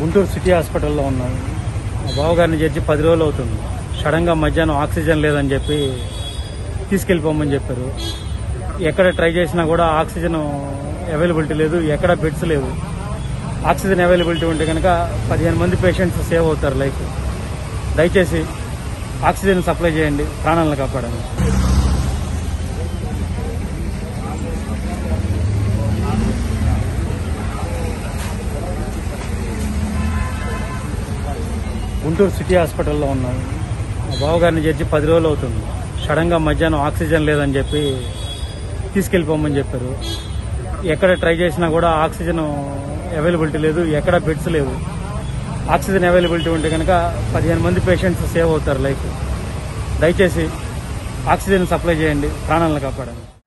Guntur city హాస్పిటల్లో ఉన్నాం మా బావగారిని చేర్చి పది రోజులు అవుతుంది సడన్గా మధ్యాహ్నం ఆక్సిజన్ లేదని చెప్పి తీసుకెళ్ళిపోమని చెప్పారు ఎక్కడ ట్రై చేసినా కూడా ఆక్సిజన్ అవైలబిలిటీ లేదు ఎక్కడ బెడ్స్ లేవు ఆక్సిజన్ అవైలబిలిటీ ఉంటే కనుక పదిహేను మంది పేషెంట్స్ సేవ్ అవుతారు లైఫ్ దయచేసి ఆక్సిజన్ సప్లై చేయండి ప్రాణాలను కాపాడండి గుంటూరు సిటీ హాస్పిటల్లో ఉన్నాం మా బావగారిని చేర్చి పది రోజులు అవుతుంది సడన్గా మధ్యాహ్నం ఆక్సిజన్ లేదని చెప్పి తీసుకెళ్ళిపోమని చెప్పారు ఎక్కడ ట్రై చేసినా కూడా ఆక్సిజన్ అవైలబిలిటీ లేదు ఎక్కడ బెడ్స్ లేవు ఆక్సిజన్ అవైలబిలిటీ ఉంటే కనుక పదిహేను మంది పేషెంట్స్ సేవ్ అవుతారు లైఫ్ దయచేసి ఆక్సిజన్ సప్లై చేయండి ప్రాణాలను కాపాడండి